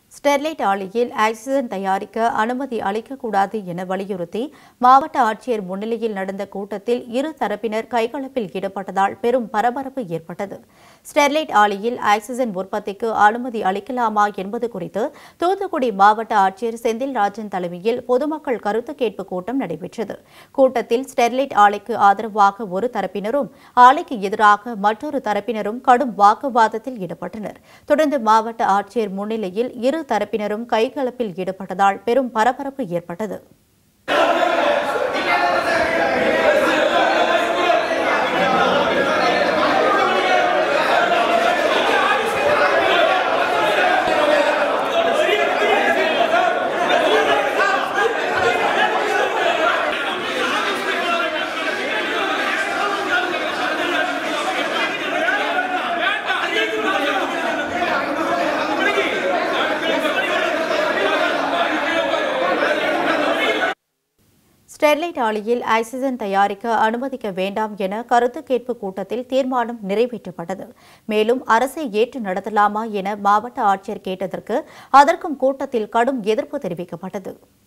Sterlite ஆலையில் oxygen தயாரிக்க அனுமதி அளிக்கக்கூடாது என வலியுறுத்தி மாவட்ட ஆட்சியர் முன்னிலையில் நடந்த கூட்டத்தில் இரு தரப்பினர் கைகலப்பில் ஈடுபட்டதால் பெரும் பரபரப்பு ஏற்பட்டது ஸ்டெர்லைட் ஆலையில் ஆக்சிஜன் உற்பத்திக்கு அனுமதி அளிக்கலாமா என்பது குறித்து தூத்துக்குடி மாவட்ட ஆட்சியர் செந்தில்ராஜன் தலைமையில் பொதுமக்கள் கருத்து கேட்பு கூட்டம் நடைபெற்றது கூட்டத்தில் ஸ்டெர்லைட் ஆலைக்கு ஆதரவாக ஒரு தரப்பினரும் ஆலைக்கு எதிராக மற்றொரு தரப்பினரும் கடும் வாக்குவாதத்தில் ஈடுபட்டனர் தொடர்ந்து மாவட்ட ஆட்சியர் முன்னிலையில் இரு தரப்பினரும் கைகலப்பில் ஈடுபட்டதால் பெரும் பரபரப்பு ஏற்பட்டது ஸ்டெர்லைட் ஆலையில் ஆக்சிஜன் தயாரிக்க அனுமதிக்க வேண்டாம் என கருத்து கேட்பு கூட்டத்தில் தீர்மானம் நிறைவேற்றப்பட்டது மேலும் அரசை ஏற்று நடத்தலாமா என மாவட்ட ஆட்சியர் கேட்டதற்கு அதற்கும் கூட்டத்தில் கடும் எதிர்ப்பு தெரிவிக்கப்பட்டது